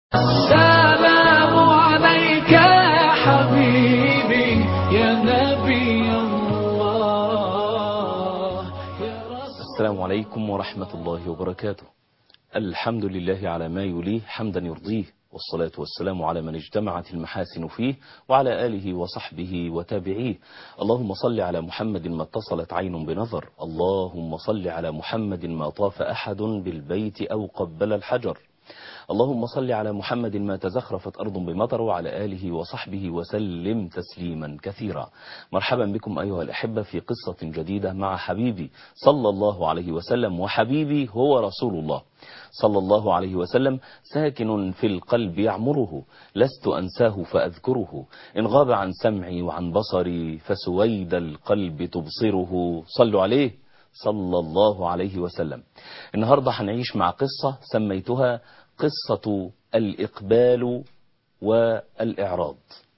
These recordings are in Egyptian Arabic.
السلام عليك يا حبيبي يا نبي الله يا رسول السلام عليكم ورحمة الله وبركاته الحمد لله على ما يليه حمدا يرضيه والصلاة والسلام على من اجتمعت المحاسن فيه وعلى آله وصحبه وتابعيه اللهم صل على محمد ما اتصلت عين بنظر اللهم صل على محمد ما طاف أحد بالبيت أو قبل الحجر اللهم صل على محمد ما تزخرفت أرض بمطر وعلى آله وصحبه وسلم تسليما كثيرا مرحبا بكم أيها الأحبة في قصة جديدة مع حبيبي صلى الله عليه وسلم وحبيبي هو رسول الله صلى الله عليه وسلم ساكن في القلب يعمره لست أنساه فأذكره إن غاب عن سمعي وعن بصري فسويد القلب تبصره صلوا عليه صلى الله عليه وسلم النهاردة هنعيش مع قصة سميتها قصة الإقبال والإعراض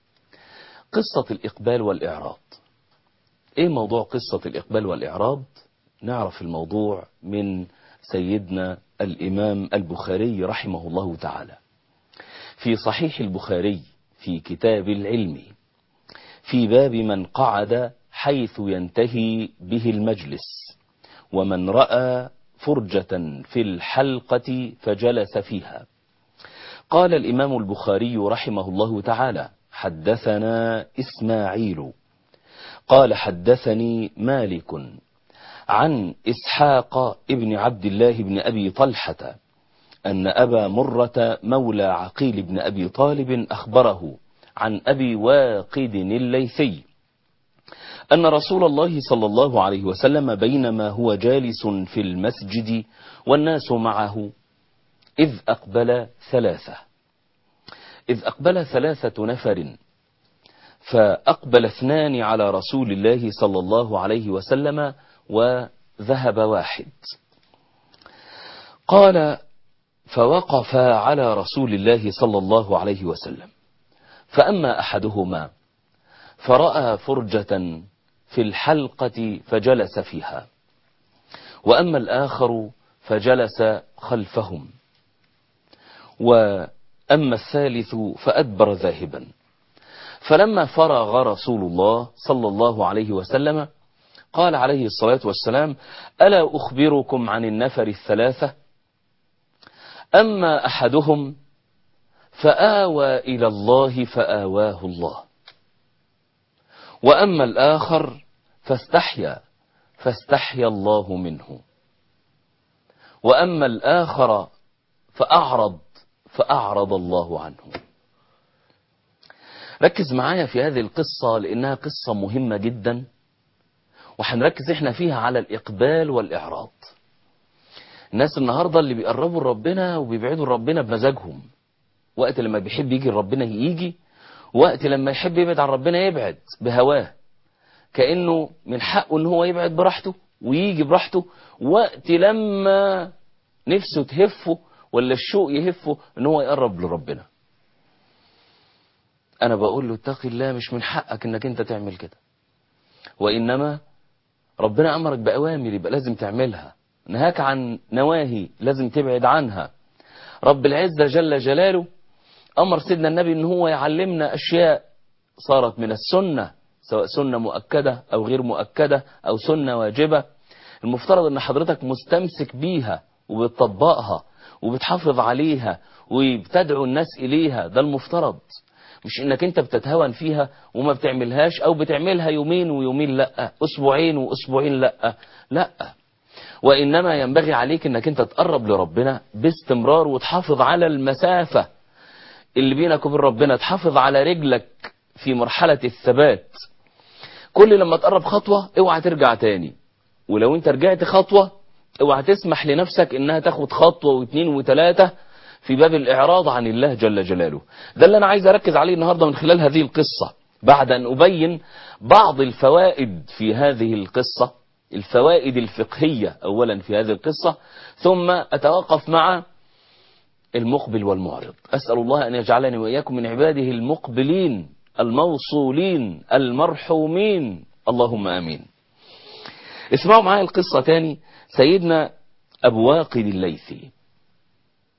قصة الإقبال والإعراض إيه موضوع قصة الإقبال والإعراض نعرف الموضوع من سيدنا الإمام البخاري رحمه الله تعالى في صحيح البخاري في كتاب العلم في باب من قعد حيث ينتهي به المجلس ومن رأى فرجة في الحلقة فجلس فيها قال الإمام البخاري رحمه الله تعالى حدثنا إسماعيل قال حدثني مالك عن إسحاق ابن عبد الله بن أبي طلحة أن أبا مرة مولى عقيل بن أبي طالب أخبره عن أبي واقد الليثي أن رسول الله صلى الله عليه وسلم بينما هو جالس في المسجد والناس معه إذ أقبل ثلاثة إذ أقبل ثلاثة نفر فأقبل اثنان على رسول الله صلى الله عليه وسلم وذهب واحد قال فوقف على رسول الله صلى الله عليه وسلم فأما أحدهما فرأى فرجة في الحلقة فجلس فيها وأما الآخر فجلس خلفهم وأما الثالث فأدبر ذاهبا فلما فرغ رسول الله صلى الله عليه وسلم قال عليه الصلاة والسلام ألا أخبركم عن النفر الثلاثة أما أحدهم فآوى إلى الله فآواه الله وأما الآخر فاستحيا فاستحيا الله منه وأما الآخر فأعرض فأعرض الله عنه ركز معايا في هذه القصة لأنها قصة مهمة جدا وهنركز احنا فيها على الإقبال والإعراض الناس النهاردة اللي بيقربوا لربنا وبيبعدوا لربنا بمزاجهم وقت لما بيحب يجي ربنا يجي وقت لما يحب يبعد عن ربنا يبعد بهواه كأنه من حقه ان هو يبعد براحته ويجي براحته وقت لما نفسه تهفه ولا الشوق يهفه ان هو يقرب لربنا انا بقول له اتقي الله مش من حقك انك انت تعمل كده وانما ربنا امرك باوامر يبقى لازم تعملها نهاك عن نواهي لازم تبعد عنها رب العزة جل جلاله أمر سيدنا النبي أن هو يعلمنا أشياء صارت من السنة سواء سنة مؤكدة أو غير مؤكدة أو سنة واجبة المفترض أن حضرتك مستمسك بيها وبتطبقها وبتحافظ عليها وبتدعو الناس إليها ده المفترض مش انك انت بتتهون فيها وما بتعملهاش او بتعملها يومين ويومين لا اسبوعين واسبوعين لا لا وإنما ينبغي عليك أنك أنت تقرب لربنا باستمرار وتحافظ على المسافة اللي بينك وبين ربنا تحافظ على رجلك في مرحلة الثبات كل لما تقرب خطوة اوعى ترجع تاني ولو انت رجعت خطوة اوعى تسمح لنفسك انها تاخد خطوة واثنين وثلاثة في باب الاعراض عن الله جل جلاله ده اللي انا عايز اركز عليه النهاردة من خلال هذه القصة بعد ان ابين بعض الفوائد في هذه القصة الفوائد الفقهية أولا في هذه القصة ثم أتوقف مع المقبل والمعرض أسأل الله أن يجعلني وإياكم من عباده المقبلين الموصولين المرحومين اللهم آمين اسمعوا معايا القصة تاني سيدنا أبو واقد الليثي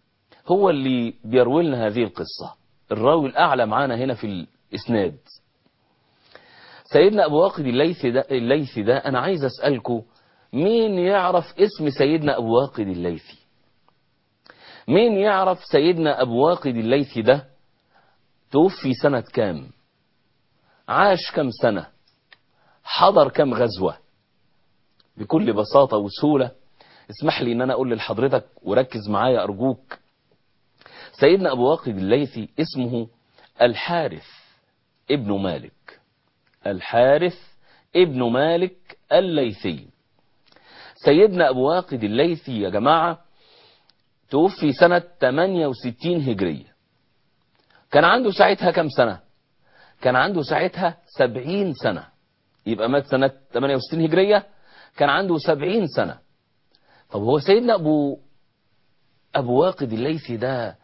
هو اللي بيروي لنا هذه القصة الراوي الأعلى معانا هنا في الإسناد سيدنا أبو واقد الليثي ده, الليثي ده أنا عايز أسألكم مين يعرف اسم سيدنا أبو واقد الليثي مين يعرف سيدنا أبو واقد الليثي ده توفي سنة كام عاش كم سنة حضر كم غزوة بكل بساطة وسهولة اسمح لي ان انا اقول لحضرتك وركز معايا ارجوك سيدنا ابو واقد الليثي اسمه الحارث ابن مالك الحارث ابن مالك الليثي سيدنا ابو واقد الليثي يا جماعة توفي سنة 68 هجرية كان عنده ساعتها كم سنة كان عنده ساعتها 70 سنة يبقى مات سنة 68 هجرية كان عنده 70 سنة طب هو سيدنا أبو أبو واقد الليثي ده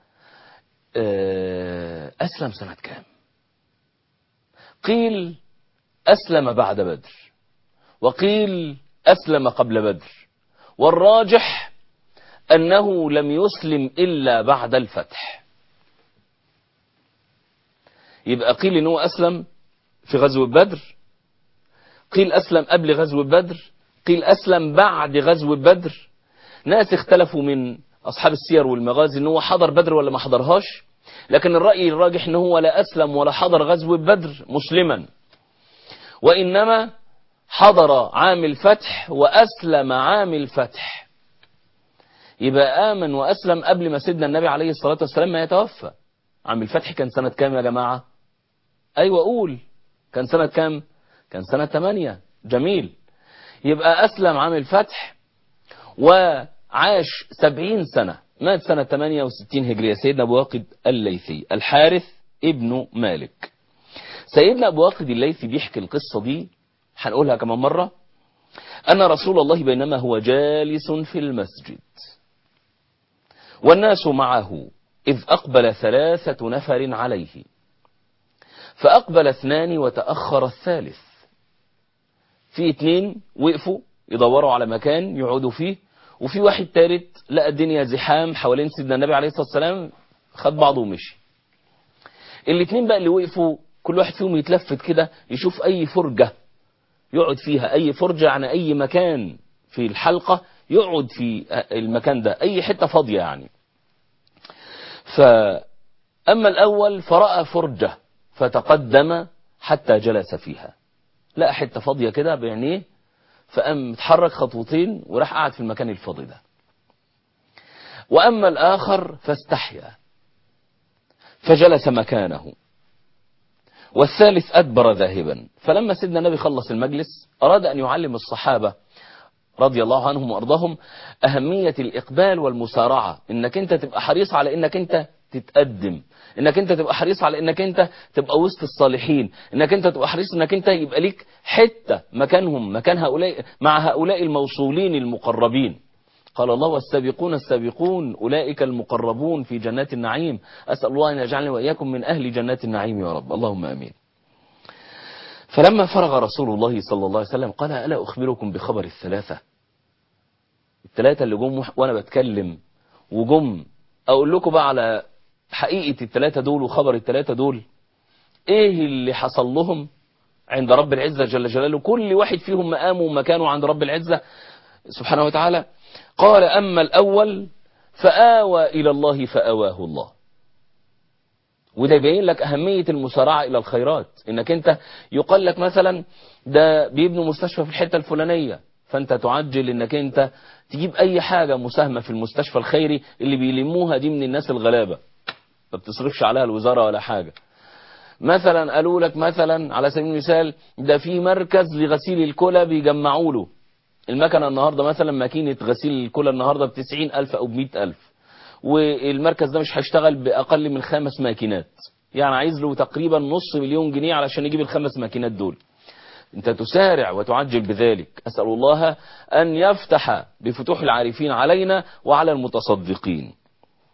أسلم سنة كام قيل أسلم بعد بدر وقيل أسلم قبل بدر والراجح أنه لم يسلم إلا بعد الفتح يبقى قيل أنه أسلم في غزوة بدر قيل أسلم قبل غزوة بدر قيل أسلم بعد غزوة بدر ناس اختلفوا من أصحاب السير والمغازي أنه حضر بدر ولا ما حضرهاش لكن الرأي الراجح أنه هو لا أسلم ولا حضر غزوة بدر مسلما وإنما حضر عام الفتح وأسلم عام الفتح يبقى آمن وأسلم قبل ما سيدنا النبي عليه الصلاة والسلام ما يتوفى عام الفتح كان سنة كام يا جماعة أيوة أقول كان سنة كام كان سنة 8 جميل يبقى أسلم عام الفتح وعاش 70 سنة مات سنة 68 هجرية سيدنا أبو واقد الليثي الحارث ابن مالك سيدنا أبو واقد الليثي بيحكي القصة دي هنقولها كمان مرة أن رسول الله بينما هو جالس في المسجد والناس معه إذ أقبل ثلاثة نفر عليه فأقبل اثنان وتأخر الثالث في اتنين وقفوا يدوروا على مكان يقعدوا فيه وفي واحد تالت لقى الدنيا زحام حوالين سيدنا النبي عليه الصلاة والسلام خد بعضه ومشي الاتنين بقى اللي وقفوا كل واحد فيهم يتلفت كده يشوف اي فرجة يقعد فيها اي فرجة يعني اي مكان في الحلقة يقعد في المكان ده اي حتة فاضية يعني فاما الاول فرأى فرجة فتقدم حتى جلس فيها لقى حتة فاضية كده بعينيه فقام اتحرك خطوتين وراح قعد في المكان الفاضي ده وأما الآخر فاستحيا فجلس مكانه والثالث أدبر ذاهبا فلما سيدنا النبي خلص المجلس أراد أن يعلم الصحابة رضي الله عنهم وأرضاهم أهمية الإقبال والمسارعة إنك أنت تبقى حريص على إنك أنت تتقدم انك انت تبقى حريص على انك انت تبقى وسط الصالحين انك انت تبقى حريص انك انت يبقى ليك حتة مكانهم مكان هؤلاء مع هؤلاء الموصولين المقربين قال الله والسابقون السابقون أولئك المقربون في جنات النعيم أسأل الله أن يجعلني وإياكم من أهل جنات النعيم يا رب اللهم أمين فلما فرغ رسول الله صلى الله عليه وسلم قال ألا أخبركم بخبر الثلاثة الثلاثة اللي جم وأنا بتكلم وجم أقول لكم بقى على حقيقة الثلاثة دول وخبر الثلاثة دول ايه اللي حصل لهم عند رب العزة جل جلاله كل واحد فيهم مقامه ومكانه عند رب العزة سبحانه وتعالى قال أما الأول فآوى إلى الله فآواه الله وده يبين لك أهمية المسارعة إلى الخيرات إنك أنت يقال لك مثلا ده بيبنوا مستشفى في الحتة الفلانية فأنت تعجل إنك أنت تجيب أي حاجة مساهمة في المستشفى الخيري اللي بيلموها دي من الناس الغلابة ما بتصرفش عليها الوزارة ولا حاجة مثلا قالوا لك مثلا على سبيل المثال ده في مركز لغسيل الكلى بيجمعوا له المكنة النهاردة مثلا ماكينة غسيل الكلى النهاردة بتسعين ألف أو بمئة ألف والمركز ده مش هيشتغل بأقل من خمس ماكينات يعني عايز له تقريبا نص مليون جنيه علشان يجيب الخمس ماكينات دول انت تسارع وتعجل بذلك أسأل الله أن يفتح بفتوح العارفين علينا وعلى المتصدقين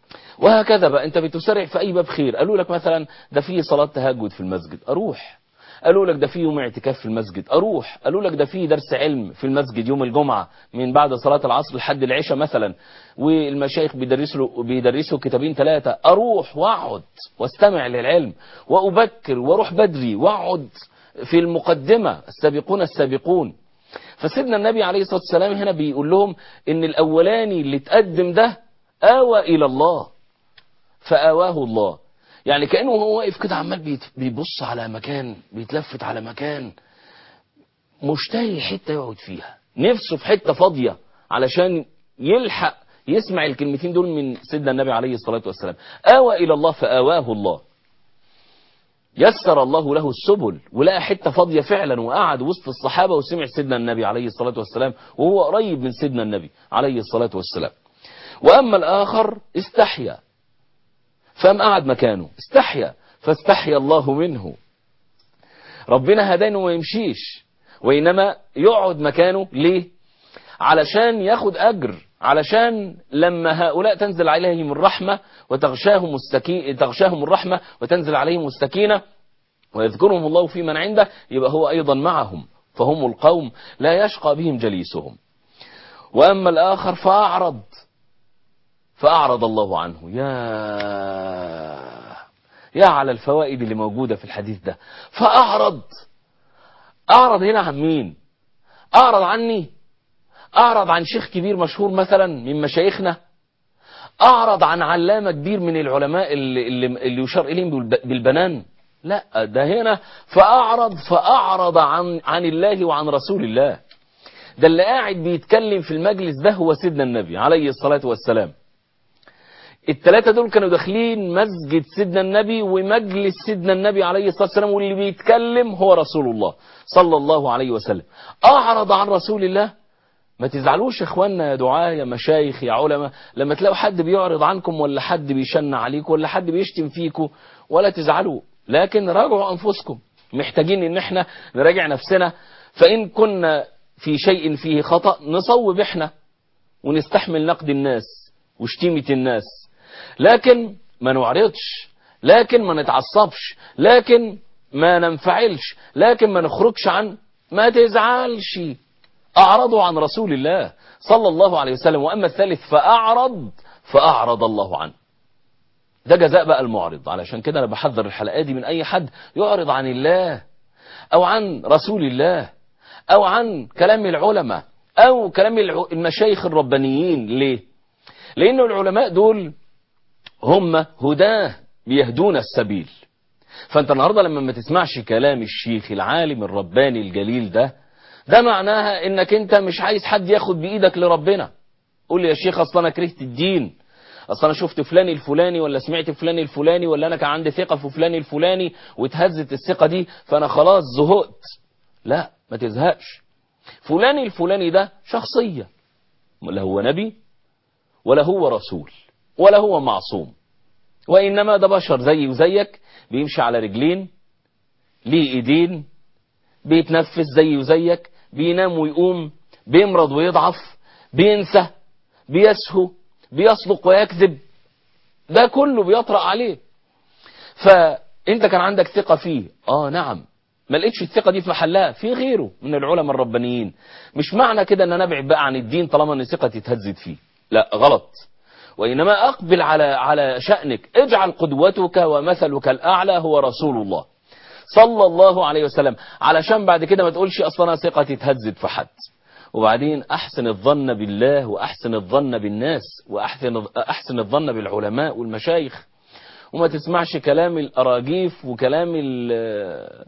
وهكذا بقى انت بتسارع في اي باب خير قالوا لك مثلا ده في صلاة تهجد في المسجد اروح قالوا لك ده في يوم اعتكاف في المسجد اروح قالوا لك ده في درس علم في المسجد يوم الجمعه من بعد صلاه العصر لحد العشاء مثلا والمشايخ بيدرسوا بيدرسوا كتابين ثلاثه اروح واقعد واستمع للعلم وابكر واروح بدري واقعد في المقدمه السابقون السابقون فسيدنا النبي عليه الصلاه والسلام هنا بيقول لهم ان الاولاني اللي تقدم ده اوى الى الله فآواه الله يعني كأنه هو واقف كده عمال بيت- بيبص على مكان بيتلفت على مكان مشتهي حتة يقعد فيها نفسه في حتة فاضية علشان يلحق يسمع الكلمتين دول من سيدنا النبي عليه الصلاة والسلام آوى إلى الله فآواه الله يسر الله له السبل ولقى حتة فاضية فعلا وقعد وسط الصحابة وسمع سيدنا النبي عليه الصلاة والسلام وهو قريب من سيدنا النبي عليه الصلاة والسلام وأما الآخر استحيا فقام قعد مكانه استحيا فاستحيا الله منه ربنا هدانه وما يمشيش وإنما يقعد مكانه ليه علشان ياخد أجر علشان لما هؤلاء تنزل عليهم الرحمة وتغشاهم السكي... تغشاهم الرحمة وتنزل عليهم السكينة ويذكرهم الله في من عنده يبقى هو أيضا معهم فهم القوم لا يشقى بهم جليسهم وأما الآخر فأعرض فأعرض الله عنه يا يا على الفوائد اللي موجودة في الحديث ده فأعرض أعرض هنا عن مين أعرض عني أعرض عن شيخ كبير مشهور مثلا من مشايخنا أعرض عن علامة كبير من العلماء اللي, اللي, اللي يشار إليهم بالب- بالبنان لا ده هنا فأعرض فأعرض عن, عن الله وعن رسول الله ده اللي قاعد بيتكلم في المجلس ده هو سيدنا النبي عليه الصلاة والسلام الثلاثة دول كانوا داخلين مسجد سيدنا النبي ومجلس سيدنا النبي عليه الصلاة والسلام واللي بيتكلم هو رسول الله صلى الله عليه وسلم أعرض عن رسول الله ما تزعلوش يا اخوانا يا دعاة يا مشايخ يا علماء لما تلاقوا حد بيعرض عنكم ولا حد بيشن عليكم ولا حد بيشتم فيكم ولا تزعلوا لكن راجعوا أنفسكم محتاجين ان احنا نراجع نفسنا فإن كنا في شيء فيه خطأ نصوب احنا ونستحمل نقد الناس وشتيمة الناس لكن ما نعرضش لكن ما نتعصبش لكن ما ننفعلش لكن ما نخرجش عن ما تزعلش أعرضوا عن رسول الله صلى الله عليه وسلم وأما الثالث فأعرض فأعرض الله عنه ده جزاء بقى المعرض علشان كده أنا بحذر الحلقات دي من أي حد يعرض عن الله أو عن رسول الله أو عن كلام العلماء أو كلام الع- المشايخ الربانيين ليه؟ لأن العلماء دول هم هداه بيهدون السبيل فأنت النهاردة لما ما تسمعش كلام الشيخ العالم الرباني الجليل ده ده معناها انك انت مش عايز حد ياخد بايدك لربنا قول لي يا شيخ اصلا انا كرهت الدين اصلا انا شفت فلان الفلاني ولا سمعت فلان الفلاني ولا انا كان عندي ثقة في فلان الفلاني واتهزت الثقة دي فانا خلاص زهقت لا ما تزهقش فلان الفلاني ده شخصية لا هو نبي ولا هو رسول ولا هو معصوم وإنما ده بشر زي وزيك بيمشي على رجلين ليه ايدين بيتنفس زي وزيك بينام ويقوم بيمرض ويضعف بينسى بيسهو بيصدق ويكذب ده كله بيطرأ عليه فانت كان عندك ثقة فيه اه نعم ما لقيتش الثقة دي في محلها في غيره من العلماء الربانيين مش معنى كده ان انا ابعد بقى عن الدين طالما ان ثقتي اتهزت فيه لا غلط وإنما أقبل على على شأنك اجعل قدوتك ومثلك الأعلى هو رسول الله صلى الله عليه وسلم علشان بعد كده ما تقولش أصلا أنا ثقتي اتهزت في حد وبعدين أحسن الظن بالله وأحسن الظن بالناس وأحسن أحسن الظن بالعلماء والمشايخ وما تسمعش كلام الأراجيف وكلام ال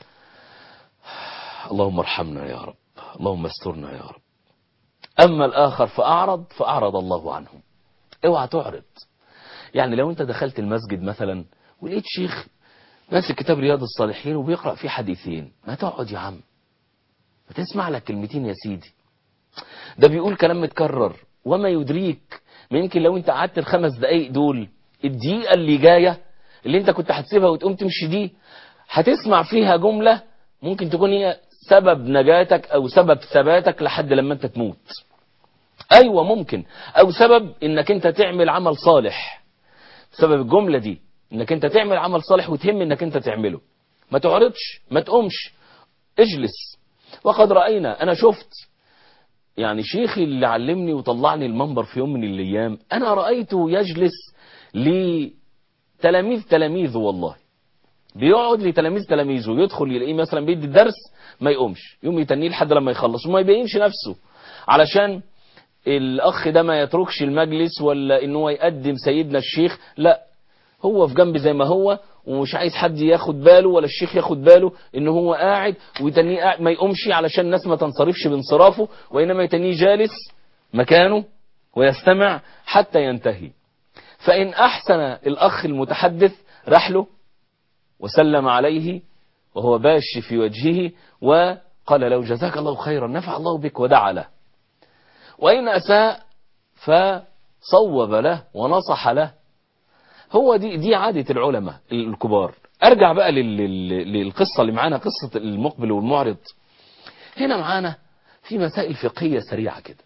اللهم ارحمنا يا رب اللهم استرنا يا رب أما الآخر فأعرض فأعرض الله عنه اوعى تعرض يعني لو انت دخلت المسجد مثلا ولقيت شيخ ماسك كتاب رياض الصالحين وبيقرأ فيه حديثين ما تقعد يا عم ما تسمع لك كلمتين يا سيدي ده بيقول كلام متكرر وما يدريك ما يمكن لو انت قعدت الخمس دقايق دول الدقيقة اللي جاية اللي انت كنت هتسيبها وتقوم تمشي دي هتسمع فيها جملة ممكن تكون هي سبب نجاتك او سبب ثباتك لحد لما انت تموت ايوه ممكن او سبب انك انت تعمل عمل صالح سبب الجملة دي انك انت تعمل عمل صالح وتهم انك انت تعمله ما تعرضش ما تقومش اجلس وقد رأينا أنا شفت يعني شيخي اللي علمني وطلعني المنبر في يوم من الأيام أنا رأيته يجلس لتلاميذ تلاميذه والله بيقعد لتلاميذ تلاميذه يدخل يلاقيه مثلا بيدي الدرس ما يقومش يقوم يتنيه لحد لما يخلص وما يبينش نفسه علشان الاخ ده ما يتركش المجلس ولا ان هو يقدم سيدنا الشيخ لا هو في جنب زي ما هو ومش عايز حد ياخد باله ولا الشيخ ياخد باله ان هو قاعد ويتنيه قاعد ما يقومش علشان الناس ما تنصرفش بانصرافه وانما يتنيه جالس مكانه ويستمع حتى ينتهي فان احسن الاخ المتحدث رحله وسلم عليه وهو باش في وجهه وقال له جزاك الله خيرا نفع الله بك ودعا له وإن أساء فصوب له ونصح له هو دي دي عادة العلماء الكبار أرجع بقى لل- لل- للقصة اللي معانا قصة المقبل والمعرض هنا معانا في مسائل فقهية سريعة كده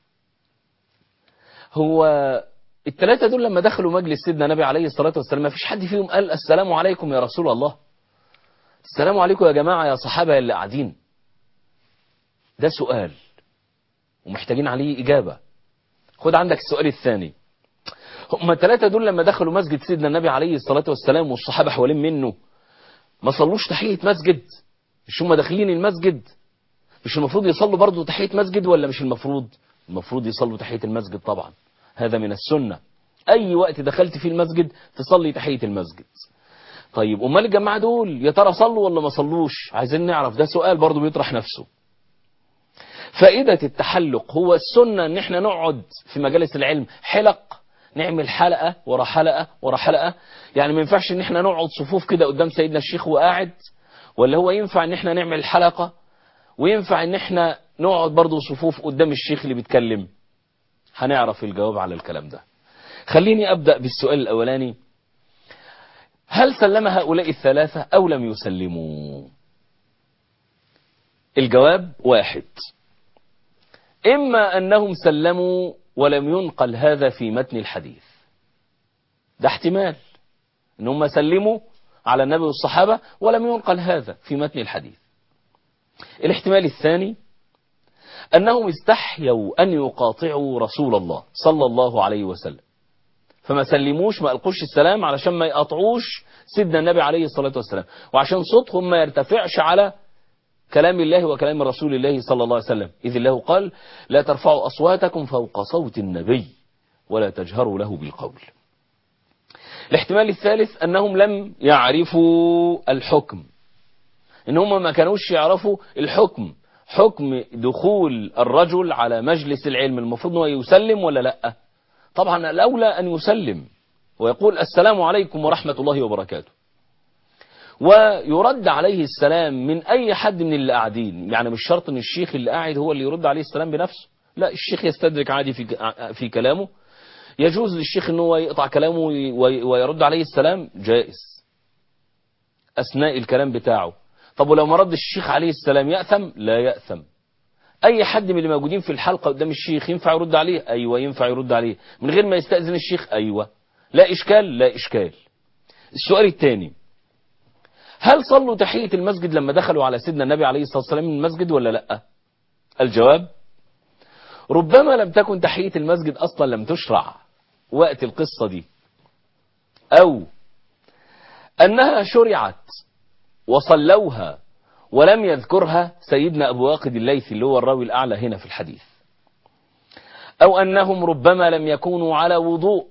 هو الثلاثة دول لما دخلوا مجلس سيدنا النبي عليه الصلاة والسلام ما فيش حد فيهم قال السلام عليكم يا رسول الله السلام عليكم يا جماعة يا صحابة اللي قاعدين ده سؤال ومحتاجين عليه إجابة خد عندك السؤال الثاني هم الثلاثة دول لما دخلوا مسجد سيدنا النبي عليه الصلاة والسلام والصحابة حوالين منه ما صلوش تحية مسجد مش هم داخلين المسجد مش المفروض يصلوا برضه تحية مسجد ولا مش المفروض المفروض يصلوا تحية المسجد طبعا هذا من السنة أي وقت دخلت فيه المسجد تصلي تحية المسجد طيب أمال الجماعة دول يا ترى صلوا ولا ما صلوش عايزين نعرف ده سؤال برضه بيطرح نفسه فائدة التحلق هو السنة ان احنا نقعد في مجالس العلم حلق نعمل حلقة ورا حلقة ورا حلقة يعني ما ينفعش ان احنا نقعد صفوف كده قدام سيدنا الشيخ وقاعد ولا هو ينفع ان احنا نعمل حلقة وينفع ان احنا نقعد برضه صفوف قدام الشيخ اللي بيتكلم هنعرف الجواب على الكلام ده خليني أبدأ بالسؤال الأولاني هل سلم هؤلاء الثلاثة أو لم يسلموا الجواب واحد إما أنهم سلموا ولم ينقل هذا في متن الحديث ده احتمال ان هم سلموا على النبي والصحابة ولم ينقل هذا في متن الحديث الاحتمال الثاني أنهم استحيوا أن يقاطعوا رسول الله صلى الله عليه وسلم فما سلموش ما ألقوش السلام علشان ما يقاطعوش سيدنا النبي عليه الصلاة والسلام وعشان صوتهم ما يرتفعش على كلام الله وكلام رسول الله صلى الله عليه وسلم إذ الله قال لا ترفعوا أصواتكم فوق صوت النبي ولا تجهروا له بالقول الاحتمال الثالث أنهم لم يعرفوا الحكم إن هم ما كانوش يعرفوا الحكم حكم دخول الرجل على مجلس العلم المفروض أنه يسلم ولا لا طبعا الأولى أن يسلم ويقول السلام عليكم ورحمة الله وبركاته ويرد عليه السلام من أي حد من اللي قاعدين يعني مش شرط أن الشيخ اللي قاعد هو اللي يرد عليه السلام بنفسه لا الشيخ يستدرك عادي في في كلامه يجوز للشيخ ان هو يقطع كلامه ويرد عليه السلام جائز أثناء الكلام بتاعه طب ولو ما ردش الشيخ عليه السلام يأثم لا يأثم أي حد من اللي موجودين في الحلقة قدام الشيخ ينفع يرد عليه أيوة ينفع يرد عليه من غير ما يستأذن الشيخ أيوة لا إشكال لا إشكال السؤال الثاني هل صلوا تحية المسجد لما دخلوا على سيدنا النبي عليه الصلاة والسلام من المسجد ولا لا الجواب ربما لم تكن تحية المسجد أصلا لم تشرع وقت القصة دي أو أنها شرعت وصلوها ولم يذكرها سيدنا أبو واقد الليثي اللي هو الراوي الأعلى هنا في الحديث أو أنهم ربما لم يكونوا على وضوء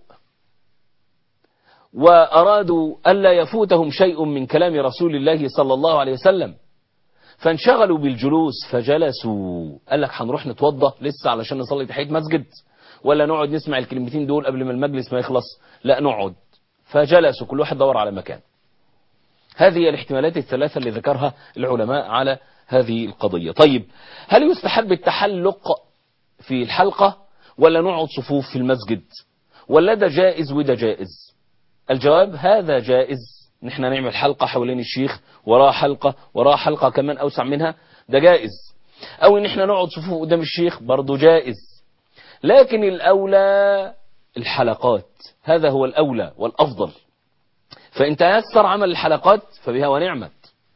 وأرادوا ألا يفوتهم شيء من كلام رسول الله صلى الله عليه وسلم فانشغلوا بالجلوس فجلسوا قال لك هنروح نتوضى لسه علشان نصلي تحية مسجد ولا نقعد نسمع الكلمتين دول قبل ما المجلس ما يخلص لا نقعد فجلسوا كل واحد دور على مكان هذه هي الاحتمالات الثلاثة اللي ذكرها العلماء على هذه القضية طيب هل يستحب التحلق في الحلقة ولا نقعد صفوف في المسجد ولا ده جائز وده جائز الجواب هذا جائز نحن نعمل حلقة حوالين الشيخ وراه حلقة وراه حلقة كمان أوسع منها ده جائز أو إن احنا نقعد صفوف قدام الشيخ برضه جائز لكن الأولى الحلقات هذا هو الأولى والأفضل فإن تيسر عمل الحلقات فبها ونعمت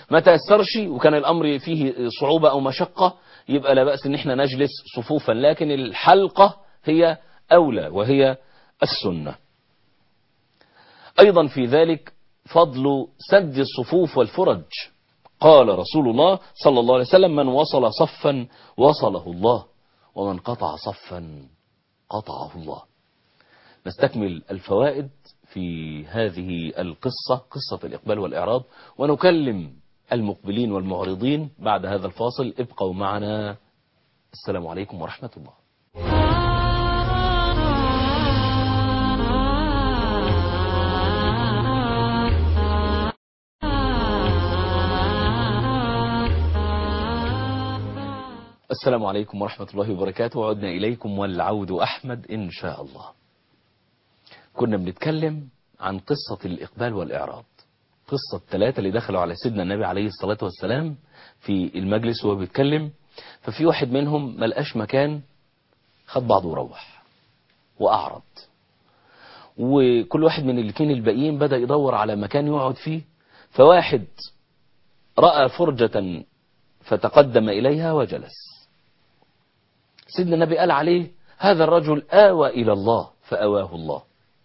ما تأثرش وكان الأمر فيه صعوبة أو مشقة يبقى لا بأس إن احنا نجلس صفوفا لكن الحلقة هي أولى وهي السنة أيضا في ذلك فضل سد الصفوف والفرج قال رسول الله صلى الله عليه وسلم من وصل صفا وصله الله ومن قطع صفا قطعه الله نستكمل الفوائد في هذه القصة قصة الإقبال والإعراض ونكلم المقبلين والمعرضين بعد هذا الفاصل ابقوا معنا السلام عليكم ورحمة الله السلام عليكم ورحمة الله وبركاته وعدنا إليكم والعود أحمد إن شاء الله كنا بنتكلم عن قصة الإقبال والإعراض قصة الثلاثة اللي دخلوا على سيدنا النبي عليه الصلاة والسلام في المجلس وهو بيتكلم ففي واحد منهم ملقاش مكان خد بعضه وروح وأعرض وكل واحد من الاثنين الباقيين بدأ يدور على مكان يقعد فيه فواحد رأى فرجة فتقدم إليها وجلس سيدنا النبي قال عليه هذا الرجل آوى إلى الله فأواه الله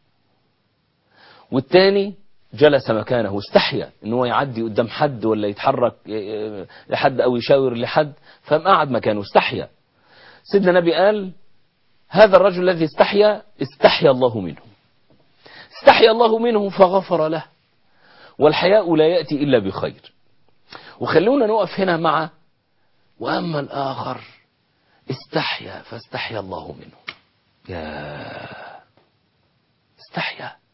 والتاني جلس مكانه استحيا ان هو يعدي قدام حد ولا يتحرك لحد او يشاور لحد فقام قعد مكانه استحيا سيدنا النبي قال هذا الرجل الذي استحيا استحيا الله منه استحيا الله منه فغفر له والحياء لا يأتي إلا بخير وخلونا نقف هنا مع وأما الآخر استحيا فاستحيا الله منه يا استحيا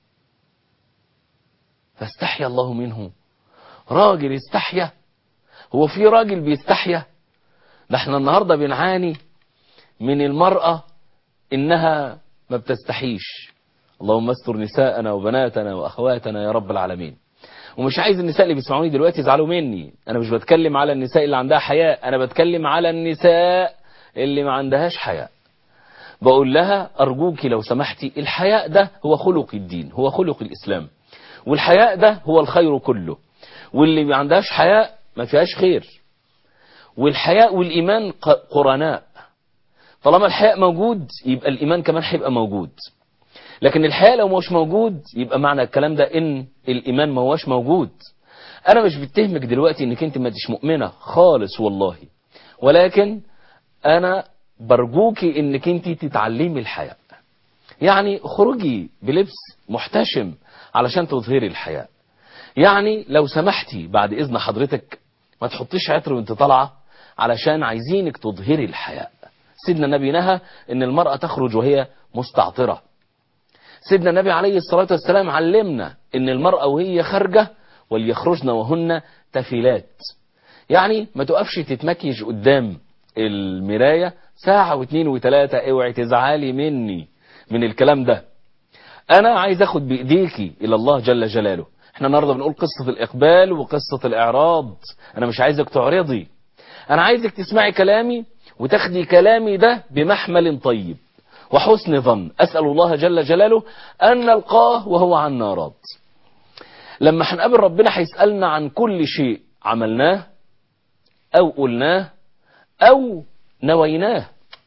فاستحيا الله منه راجل استحيا هو في راجل بيستحيا ده احنا النهارده بنعاني من المرأة انها ما بتستحيش اللهم استر نساءنا وبناتنا واخواتنا يا رب العالمين ومش عايز النساء اللي بيسمعوني دلوقتي يزعلوا مني انا مش بتكلم على النساء اللي عندها حياء انا بتكلم على النساء اللي ما عندهاش حياء بقول لها ارجوك لو سمحتي الحياء ده هو خلق الدين هو خلق الاسلام والحياء ده هو الخير كله واللي ما عندهاش حياء ما فيهاش خير والحياء والإيمان قرناء طالما الحياء موجود يبقى الإيمان كمان هيبقى موجود لكن الحياء لو مش موجود يبقى معنى الكلام ده ان الإيمان ما هوش موجود أنا مش بتهمك دلوقتي انك انت ما انتش مؤمنة خالص والله ولكن أنا برجوكي انك انت تتعلمي الحياء يعني خرجي بلبس محتشم علشان تظهري الحياء يعني لو سمحتي بعد إذن حضرتك ما تحطيش عطر وانت طالعة علشان عايزينك تظهري الحياء سيدنا النبي نهى ان المرأة تخرج وهي مستعطرة سيدنا النبي عليه الصلاة والسلام علمنا ان المرأة وهي خارجة وليخرجن وهن تفلات يعني ما تقفش تتمكيج قدام المراية ساعة واثنين وثلاثة اوعي تزعلي مني من الكلام ده انا عايز اخد بايديكي الى الله جل جلاله احنا النهارده بنقول قصة الاقبال وقصة الاعراض انا مش عايزك تعرضي انا عايزك تسمعي كلامي وتاخدي كلامي ده بمحمل طيب وحسن ظن اسال الله جل جلاله ان نلقاه وهو عنا راض لما هنقابل ربنا هيسالنا عن كل شيء عملناه او قلناه او نويناه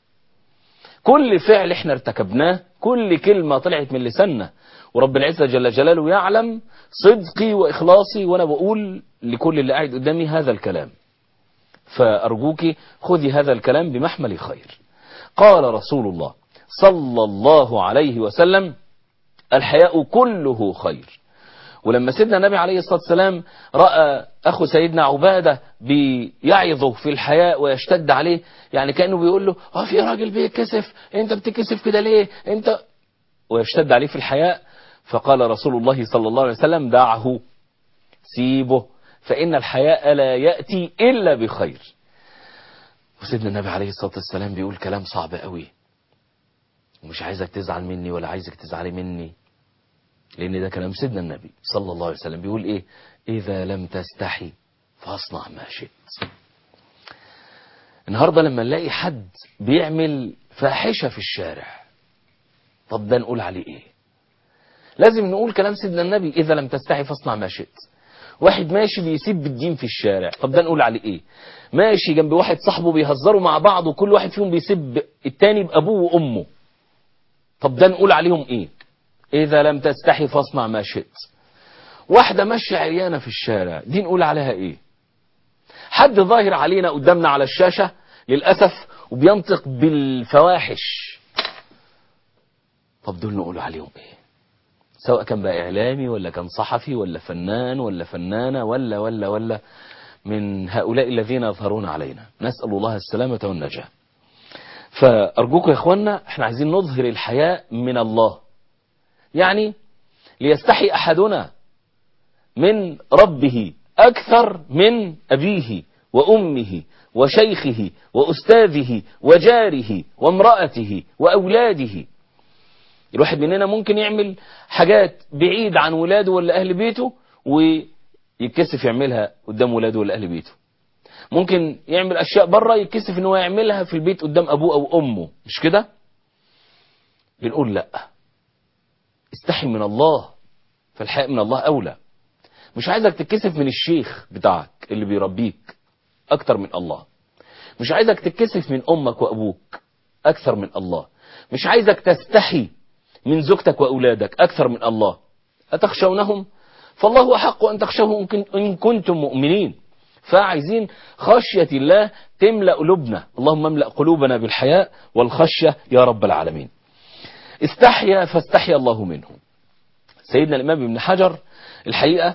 كل فعل احنا ارتكبناه كل كلمة طلعت من لساننا ورب العزة جل جلاله يعلم صدقي وإخلاصي وأنا بقول لكل اللي قاعد قدامي هذا الكلام فأرجوك خذي هذا الكلام بمحمل خير قال رسول الله صلى الله عليه وسلم الحياء كله خير ولما سيدنا النبي عليه الصلاة والسلام رأى أخو سيدنا عبادة بيعظه في الحياء ويشتد عليه يعني كأنه بيقول له اه في راجل بيتكسف انت بتكسف كده ليه انت ويشتد عليه في الحياء فقال رسول الله صلى الله عليه وسلم دعه سيبه فإن الحياء لا يأتي إلا بخير وسيدنا النبي عليه الصلاة والسلام بيقول كلام صعب قوي ومش عايزك تزعل مني ولا عايزك تزعلي مني لأن ده كلام سيدنا النبي صلى الله عليه وسلم بيقول إيه إذا لم تستحي فاصنع ما شئت النهاردة لما نلاقي حد بيعمل فاحشة في الشارع طب ده نقول عليه إيه لازم نقول كلام سيدنا النبي إذا لم تستحي فاصنع ما شئت واحد ماشي بيسب الدين في الشارع طب ده نقول عليه ايه ماشي جنب واحد صاحبه بيهزروا مع بعض وكل واحد فيهم بيسب التاني بأبوه وأمه طب ده نقول عليهم ايه اذا لم تستحي فاصنع ما شئت واحدة ماشية عريانة في الشارع دي نقول عليها ايه حد ظاهر علينا قدامنا على الشاشة للأسف وبينطق بالفواحش طب دول نقول عليهم ايه سواء كان بقى اعلامي ولا كان صحفي ولا فنان ولا فنانة ولا ولا ولا من هؤلاء الذين يظهرون علينا نسأل الله السلامة والنجاة فأرجوكم يا إخوانا احنا عايزين نظهر الحياء من الله يعني ليستحي أحدنا من ربه أكثر من أبيه وأمه وشيخه وأستاذه وجاره وامرأته وأولاده الواحد مننا ممكن يعمل حاجات بعيد عن ولاده ولا أهل بيته ويتكسف يعملها قدام ولاده ولا أهل بيته ممكن يعمل أشياء بره يتكسف ان هو يعملها في البيت قدام أبوه أو أمه مش كده بنقول لا استحي من الله فالحياء من الله أولى مش عايزك تتكسف من الشيخ بتاعك اللي بيربيك أكتر من الله مش عايزك تتكسف من أمك وأبوك أكثر من الله مش عايزك تستحي من زوجتك وأولادك أكثر من الله أتخشونهم فالله أحق أن تخشوه إن كنتم مؤمنين فعايزين خشية الله تملأ قلوبنا اللهم املأ قلوبنا بالحياء والخشية يا رب العالمين استحيا فاستحيا الله منه سيدنا الإمام ابن حجر الحقيقة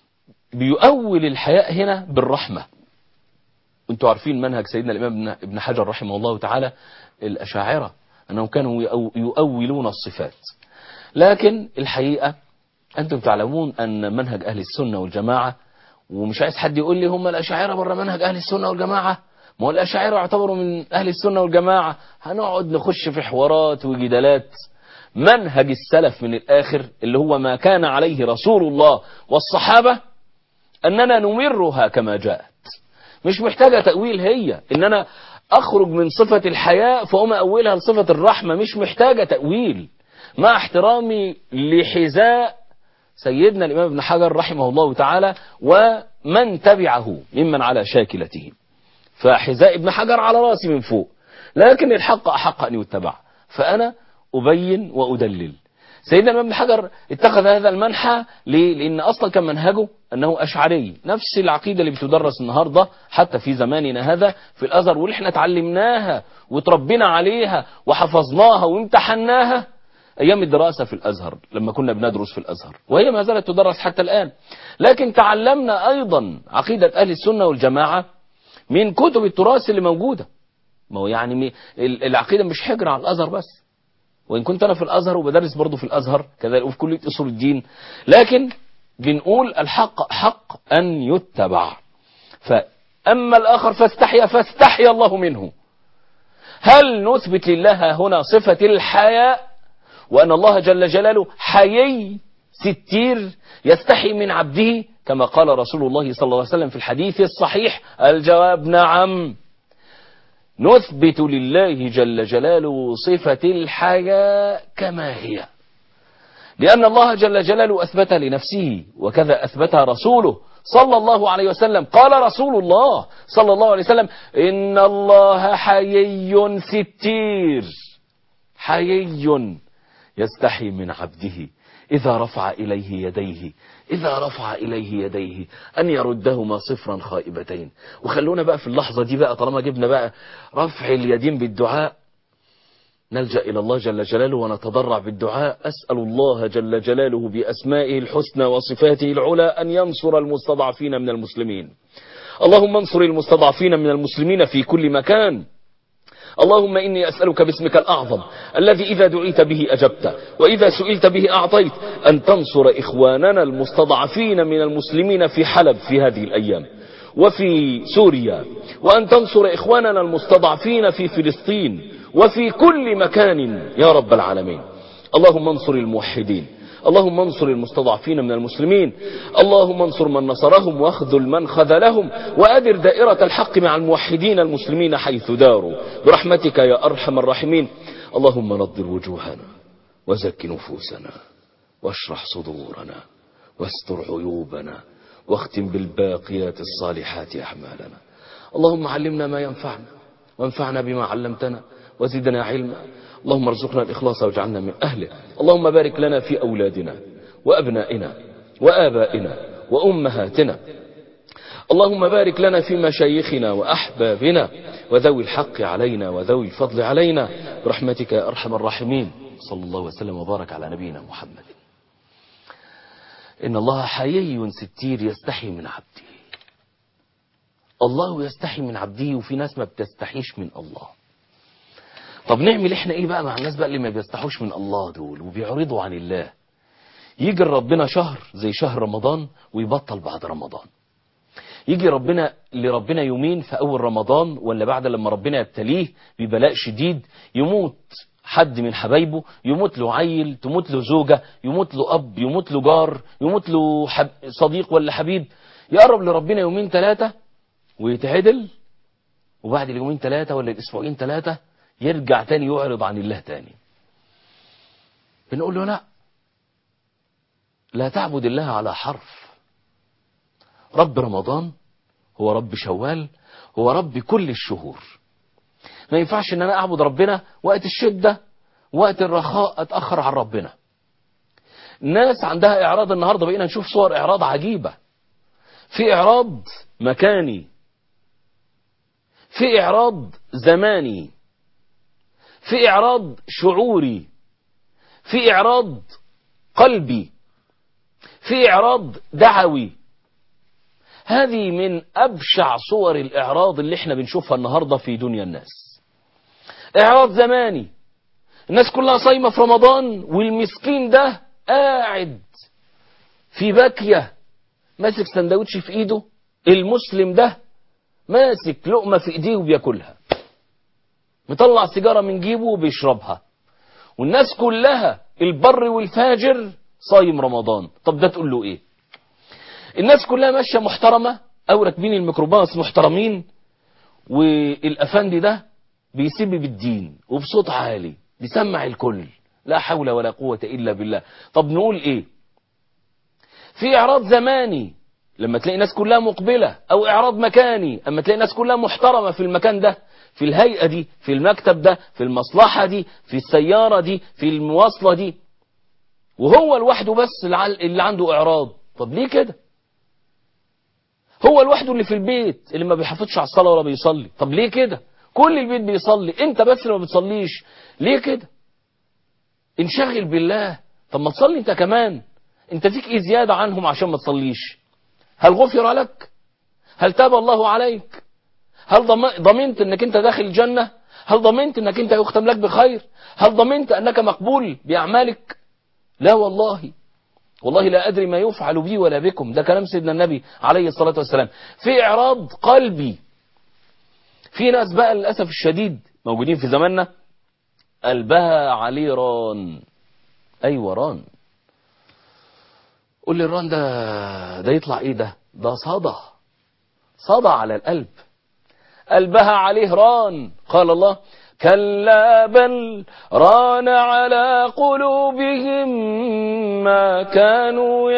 بيؤول الحياء هنا بالرحمة انتوا عارفين منهج سيدنا الإمام ابن حجر رحمه الله تعالى الأشاعرة أنهم كانوا يؤولون الصفات لكن الحقيقة أنتم تعلمون أن منهج أهل السنة والجماعة ومش عايز حد يقول لي هم الأشاعرة بره منهج أهل السنة والجماعة ما هو الأشاعرة يعتبروا من أهل السنة والجماعة هنقعد نخش في حوارات وجدالات منهج السلف من الآخر اللي هو ما كان عليه رسول الله والصحابة أننا نمرها كما جاءت مش محتاجة تأويل هي إن أنا أخرج من صفة الحياء فأقوم أولها لصفة الرحمة مش محتاجة تأويل مع احترامي لحذاء سيدنا الإمام ابن حجر رحمه الله تعالى ومن تبعه ممن على شاكلته فحذاء ابن حجر على راسي من فوق لكن الحق أحق أن يتبع فأنا أبين وأدلل سيدنا الإمام ابن حجر اتخذ هذا المنحى ليه؟ لأن أصلا كان منهجه أنه أشعري نفس العقيدة اللي بتدرس النهاردة حتى في زماننا هذا في الأزهر واللي احنا اتعلمناها وتربينا عليها وحفظناها وامتحناها أيام الدراسة في الأزهر لما كنا بندرس في الأزهر وهي ما زالت تدرس حتى الآن لكن تعلمنا أيضا عقيدة أهل السنة والجماعة من كتب التراث اللي موجودة ما هو يعني العقيدة مش حجر على الأزهر بس وإن كنت أنا في الأزهر وبدرس برضه في الأزهر كذلك وفي كلية أصول الدين لكن بنقول الحق حق أن يتبع فأما الآخر فاستحيا فاستحيا الله منه هل نثبت لله هنا صفة الحياء وأن الله جل جلاله حيي ستير يستحي من عبده كما قال رسول الله صلى الله عليه وسلم في الحديث الصحيح الجواب نعم نثبت لله جل جلاله صفة الحياء كما هي لأن الله جل جلاله أثبت لنفسه وكذا أثبتها رسوله صلى الله عليه وسلم قال رسول الله صلى الله عليه وسلم إن الله حيي ستير حيي يستحي من عبده إذا رفع إليه يديه إذا رفع إليه يديه أن يردهما صفرا خائبتين وخلونا بقى في اللحظة دي بقى طالما جبنا بقى رفع اليدين بالدعاء نلجأ إلى الله جل جلاله ونتضرع بالدعاء أسأل الله جل جلاله بأسمائه الحسنى وصفاته العلى أن ينصر المستضعفين من المسلمين اللهم انصر المستضعفين من المسلمين في كل مكان اللهم إني أسألك باسمك الأعظم الذي إذا دعيت به أجبت وإذا سئلت به أعطيت أن تنصر إخواننا المستضعفين من المسلمين في حلب في هذه الأيام وفي سوريا وأن تنصر إخواننا المستضعفين في فلسطين وفي كل مكان يا رب العالمين اللهم انصر الموحدين اللهم انصر المستضعفين من المسلمين اللهم انصر من نصرهم واخذل من خذلهم وأدر دائرة الحق مع الموحدين المسلمين حيث داروا برحمتك يا أرحم الراحمين اللهم نضر وجوهنا وزك نفوسنا واشرح صدورنا واستر عيوبنا واختم بالباقيات الصالحات أعمالنا اللهم علمنا ما ينفعنا وانفعنا بما علمتنا وزدنا علما اللهم ارزقنا الإخلاص واجعلنا من أهله اللهم بارك لنا في أولادنا وأبنائنا وآبائنا وأمهاتنا اللهم بارك لنا في مشايخنا وأحبابنا وذوي الحق علينا وذوي الفضل علينا برحمتك يا أرحم الراحمين صلى الله وسلم وبارك على نبينا محمد إن الله حيي ستير يستحي من عبده الله يستحي من عبده وفي ناس ما بتستحيش من الله طب نعمل احنا ايه بقى مع الناس بقى اللي ما بيستحوش من الله دول وبيعرضوا عن الله يجي ربنا شهر زي شهر رمضان ويبطل بعد رمضان يجي ربنا لربنا يومين في أول رمضان ولا بعد لما ربنا يبتليه ببلاء شديد يموت حد من حبايبه يموت له عيل تموت له زوجة يموت له أب يموت له جار يموت له حب صديق ولا حبيب يقرب لربنا يومين ثلاثة ويتعدل وبعد اليومين ثلاثة ولا الأسبوعين ثلاثة يرجع تاني يعرض عن الله تاني بنقول له لا لا تعبد الله على حرف رب رمضان هو رب شوال هو رب كل الشهور ما ينفعش ان انا اعبد ربنا وقت الشدة وقت الرخاء اتأخر عن ربنا ناس عندها اعراض النهاردة بقينا نشوف صور اعراض عجيبة في اعراض مكاني في اعراض زماني في اعراض شعوري في اعراض قلبي في اعراض دعوي هذه من أبشع صور الإعراض اللي احنا بنشوفها النهاردة في دنيا الناس إعراض زماني الناس كلها صايمة في رمضان والمسكين ده قاعد في باكية ماسك سندوتش في ايده المسلم ده ماسك لقمة في ايديه وبياكلها مطلع سيجارة من جيبه وبيشربها والناس كلها البر والفاجر صايم رمضان طب ده تقول له ايه الناس كلها ماشية محترمة او راكبين الميكروباص محترمين والافندي ده بيسب بالدين وبصوت عالي بيسمع الكل لا حول ولا قوة الا بالله طب نقول ايه في اعراض زماني لما تلاقي ناس كلها مقبلة او اعراض مكاني اما تلاقي ناس كلها محترمة في المكان ده في الهيئة دي في المكتب ده في المصلحة دي في السيارة دي في المواصلة دي وهو لوحده بس اللي عنده اعراض طب ليه كده هو لوحده اللي في البيت اللي ما بيحافظش على الصلاة ولا بيصلي طب ليه كده كل البيت بيصلي انت بس اللي ما بتصليش ليه كده انشغل بالله طب ما تصلي انت كمان انت فيك ايه زيادة عنهم عشان ما تصليش هل غفر لك هل تاب الله عليك هل ضمنت انك انت داخل الجنة هل ضمنت انك انت يختم لك بخير هل ضمنت انك مقبول باعمالك لا والله والله لا أدري ما يفعل بي ولا بكم ده كلام سيدنا النبي عليه الصلاة والسلام في إعراض قلبي في ناس بقى للأسف الشديد موجودين في زماننا قلبها عليه ران أيوة ران قول لي الران ده ده يطلع ايه ده ده صدى صدى على القلب قلبها عليه ران قال الله كلا بل ران على قلوبهم ما كانوا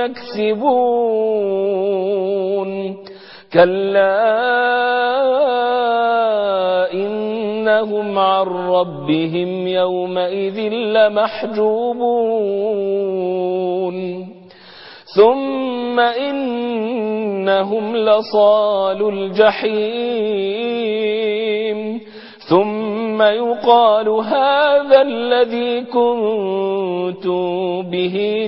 يكسبون كلا إنهم عن ربهم يومئذ لمحجوبون ثم إنهم لصال الجحيم ثم يقال هذا الذي كنتم به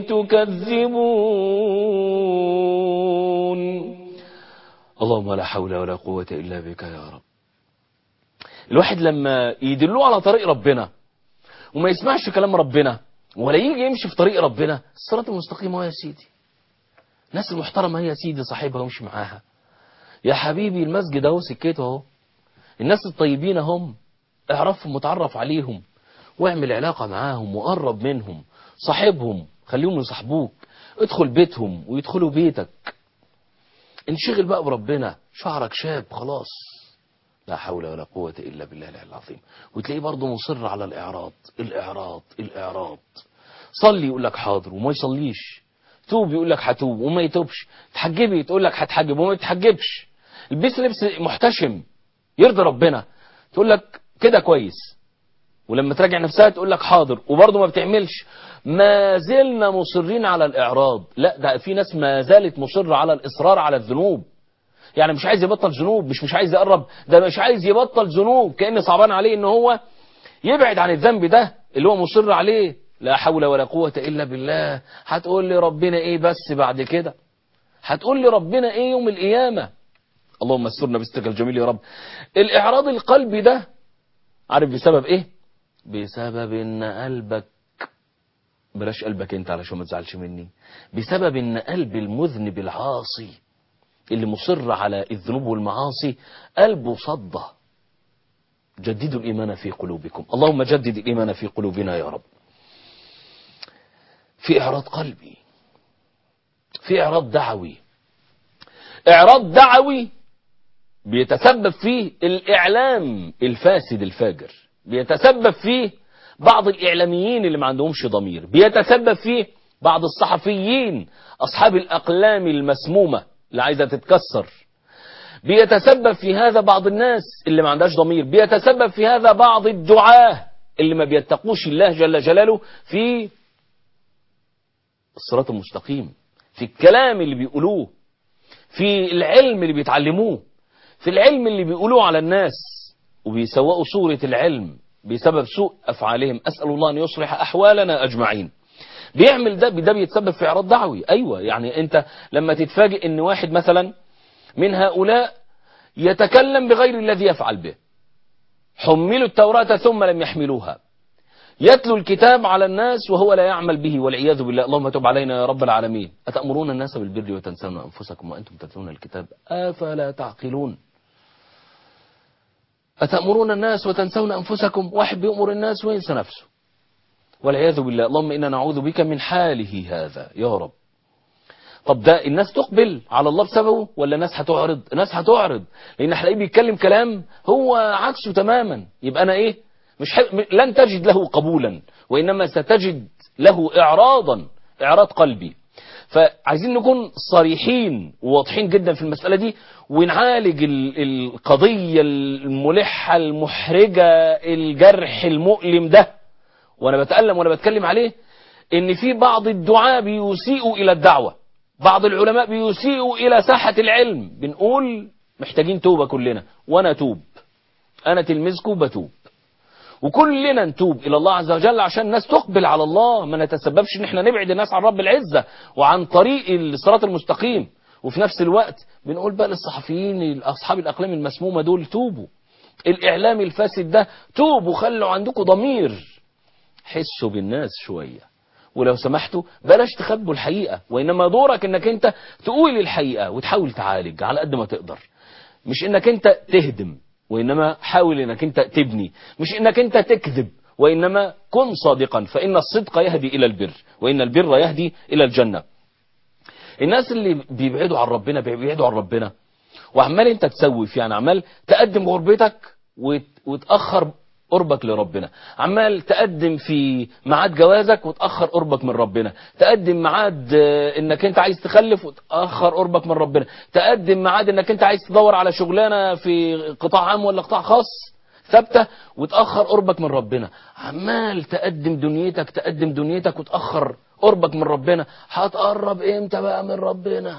تكذبون اللهم لا حول ولا قوة إلا بك يا رب الواحد لما يدلوه على طريق ربنا وما يسمعش كلام ربنا ولا يجي يمشي في طريق ربنا الصراط المستقيم هو يا سيدي الناس المحترمة هي يا سيدي صاحبها وامشي معاها يا حبيبي المسجد اهو سكته اهو الناس الطيبين هم اعرفهم وتعرف عليهم واعمل علاقة معاهم وقرب منهم صاحبهم خليهم يصاحبوك ادخل بيتهم ويدخلوا بيتك انشغل بقى بربنا شعرك شاب خلاص لا حول ولا قوة إلا بالله العلي العظيم وتلاقيه برضه مصر على الإعراض الإعراض الإعراض صلي يقول لك حاضر وما يصليش توب يقول لك هتوب وما يتوبش تحجبي تقول لك هتحجب وما تحجبش البس لبس محتشم يرضي ربنا تقول لك كده كويس ولما تراجع نفسها تقول لك حاضر وبرضه ما بتعملش ما زلنا مصرين على الإعراض لا ده في ناس ما زالت مصرة على الإصرار على الذنوب يعني مش عايز يبطل ذنوب مش مش عايز يقرب ده مش عايز يبطل ذنوب كأن صعبان عليه ان هو يبعد عن الذنب ده اللي هو مصر عليه لا حول ولا قوة إلا بالله هتقول لي ربنا ايه بس بعد كده هتقول لي ربنا ايه يوم القيامة اللهم استرنا بسترك الجميل يا رب الإعراض القلبي ده عارف بسبب ايه بسبب ان قلبك بلاش قلبك انت علشان ما تزعلش مني بسبب ان قلب المذنب العاصي اللي مصر على الذنوب والمعاصي قلبه صده جددوا الإيمان في قلوبكم اللهم جدد الإيمان في قلوبنا يا رب في إعراض قلبي في إعراض دعوي إعراض دعوي بيتسبب فيه الإعلام الفاسد الفاجر بيتسبب فيه بعض الإعلاميين اللي ما عندهمش ضمير بيتسبب فيه بعض الصحفيين أصحاب الأقلام المسمومة اللي عايزة تتكسر بيتسبب في هذا بعض الناس اللي ما عندهاش ضمير بيتسبب في هذا بعض الدعاة اللي ما بيتقوش الله جل جلاله في الصراط المستقيم في الكلام اللي بيقولوه في العلم اللي بيتعلموه في العلم اللي بيقولوه على الناس وبيسوقوا صورة العلم بسبب سوء أفعالهم أسأل الله أن يصلح أحوالنا أجمعين بيعمل ده ده بيتسبب في إعراض دعوي أيوة يعني أنت لما تتفاجئ أن واحد مثلا من هؤلاء يتكلم بغير الذي يفعل به حملوا التوراة ثم لم يحملوها يتلو الكتاب على الناس وهو لا يعمل به والعياذ بالله اللهم تب علينا يا رب العالمين أتأمرون الناس بالبر وتنسون أنفسكم وأنتم تتلون الكتاب أفلا تعقلون أتأمرون الناس وتنسون أنفسكم واحد بيأمر الناس وينسى نفسه والعياذ بالله اللهم إنا نعوذ بك من حاله هذا يا رب طب ده الناس تقبل على الله بسببه ولا الناس هتعرض الناس هتعرض لان هتلاقيه بيتكلم كلام هو عكسه تماما يبقى انا ايه مش حب... لن تجد له قبولا وانما ستجد له اعراضا اعراض قلبي فعايزين نكون صريحين وواضحين جدا في المسألة دي ونعالج ال- القضية الملحة المحرجة الجرح المؤلم ده وانا بتألم وانا بتكلم عليه ان في بعض الدعاء بيسيئوا الى الدعوة بعض العلماء بيسيئوا إلى ساحة العلم بنقول محتاجين توبة كلنا وأنا أتوب أنا تلمذكم بتوب وكلنا نتوب إلى الله عز وجل عشان الناس تقبل على الله ما نتسببش إن احنا نبعد الناس عن رب العزة وعن طريق الصراط المستقيم وفي نفس الوقت بنقول بقى للصحفيين أصحاب الأقلام المسمومة دول توبوا الإعلام الفاسد ده توبوا خلوا عندكم ضمير حسوا بالناس شويه ولو سمحتوا بلاش تخبوا الحقيقة وإنما دورك إنك أنت تقول الحقيقة وتحاول تعالج على قد ما تقدر مش إنك أنت تهدم وإنما حاول إنك أنت تبني مش إنك أنت تكذب وإنما كن صادقا فإن الصدق يهدي إلى البر وإن البر يهدي إلى الجنة الناس اللي بيبعدوا عن ربنا بيبعدوا عن ربنا وعمال انت تسوف يعني عمال تقدم غربتك وت- وتأخر قربك لربنا عمال تقدم في ميعاد جوازك وتأخر قربك من ربنا تقدم ميعاد آه، انك انت عايز تخلف وتأخر قربك من ربنا تقدم ميعاد انك انت عايز تدور على شغلانة في قطاع عام ولا قطاع خاص ثابتة وتأخر قربك من ربنا عمال تقدم دنيتك تقدم دنيتك وتأخر قربك من ربنا هتقرب امتى بقى من ربنا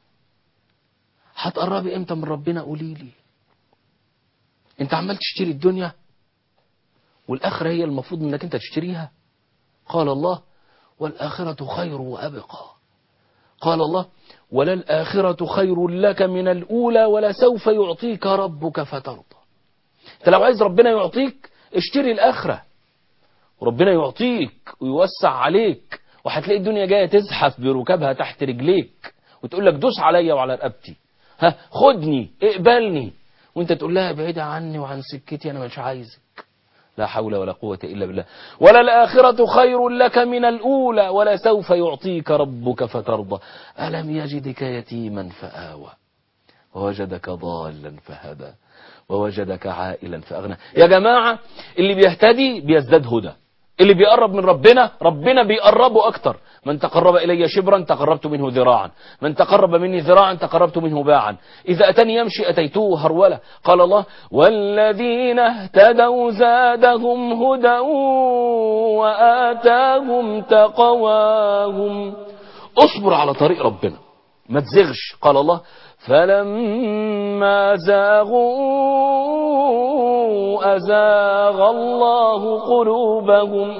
هتقربي امتى من ربنا قولي لي انت عمال تشتري الدنيا والآخرة هي المفروض انك انت تشتريها قال الله والآخرة خير وأبقى قال الله وللآخرة خير لك من الأولى ولسوف يعطيك ربك فترضى انت لو عايز ربنا يعطيك اشتري الآخرة وربنا يعطيك ويوسع عليك وهتلاقي الدنيا جاية تزحف بركابها تحت رجليك وتقول لك دوس عليا وعلى رقبتي ها خدني اقبلني وانت تقول لها بعيدة عني وعن سكتي انا مش عايزك لا حول ولا قوة إلا بالله ولا الآخرة خير لك من الأولى ولا سوف يعطيك ربك فترضى ألم يجدك يتيما فآوى ووجدك ضالا فهدى ووجدك عائلا فأغنى يا جماعة اللي بيهتدي بيزداد هدى اللي بيقرب من ربنا ربنا بيقربه أكتر من تقرب إلي شبرا تقربت منه ذراعا من تقرب مني ذراعا تقربت منه باعا إذا أتني يمشي أتيته هرولة قال الله والذين اهتدوا زادهم هدى وآتاهم تقواهم اصبر على طريق ربنا ما تزغش قال الله فلما زاغوا أزاغ الله قلوبهم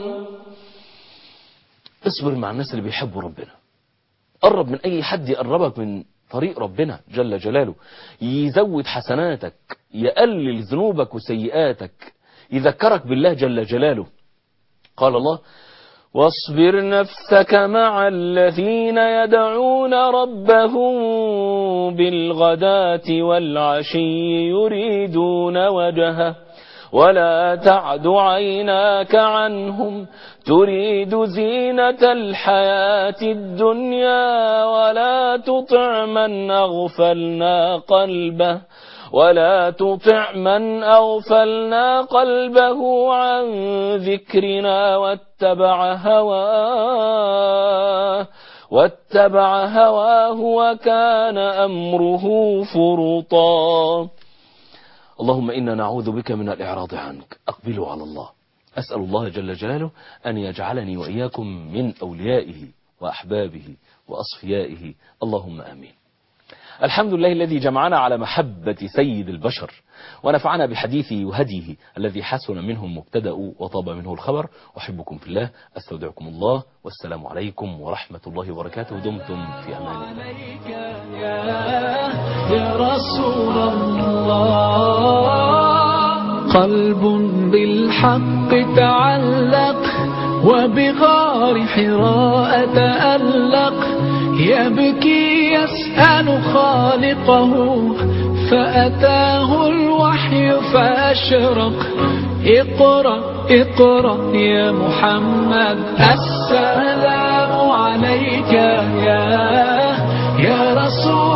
اصبر مع الناس اللي بيحبوا ربنا قرب من أي حد يقربك من طريق ربنا جل جلاله يزود حسناتك يقلل ذنوبك وسيئاتك يذكرك بالله جل جلاله قال الله واصبر نفسك مع الذين يدعون ربهم بالغداة والعشي يريدون وجهه ولا تعد عيناك عنهم تريد زينة الحياة الدنيا ولا تطع من أغفلنا قلبه ولا تطع من أغفلنا قلبه عن ذكرنا واتبع هواه واتبع هواه وكان أمره فرطا اللهم إنا نعوذ بك من الإعراض عنك أقبلوا على الله أسأل الله جل جلاله أن يجعلني وإياكم من أوليائه وأحبابه وأصفيائه اللهم آمين الحمد لله الذي جمعنا على محبة سيد البشر ونفعنا بحديثه وهديه الذي حسن منه مبتدأ وطاب منه الخبر أحبكم في الله أستودعكم الله والسلام عليكم ورحمة الله وبركاته دمتم في أمان الله عليك يا, يا رسول الله قلب بالحق تعلق وبغار حراء تألق يبكي يسأل خالقه فأتاه الوحي فأشرق اقرأ اقرأ يا محمد السلام عليك يا يا رسول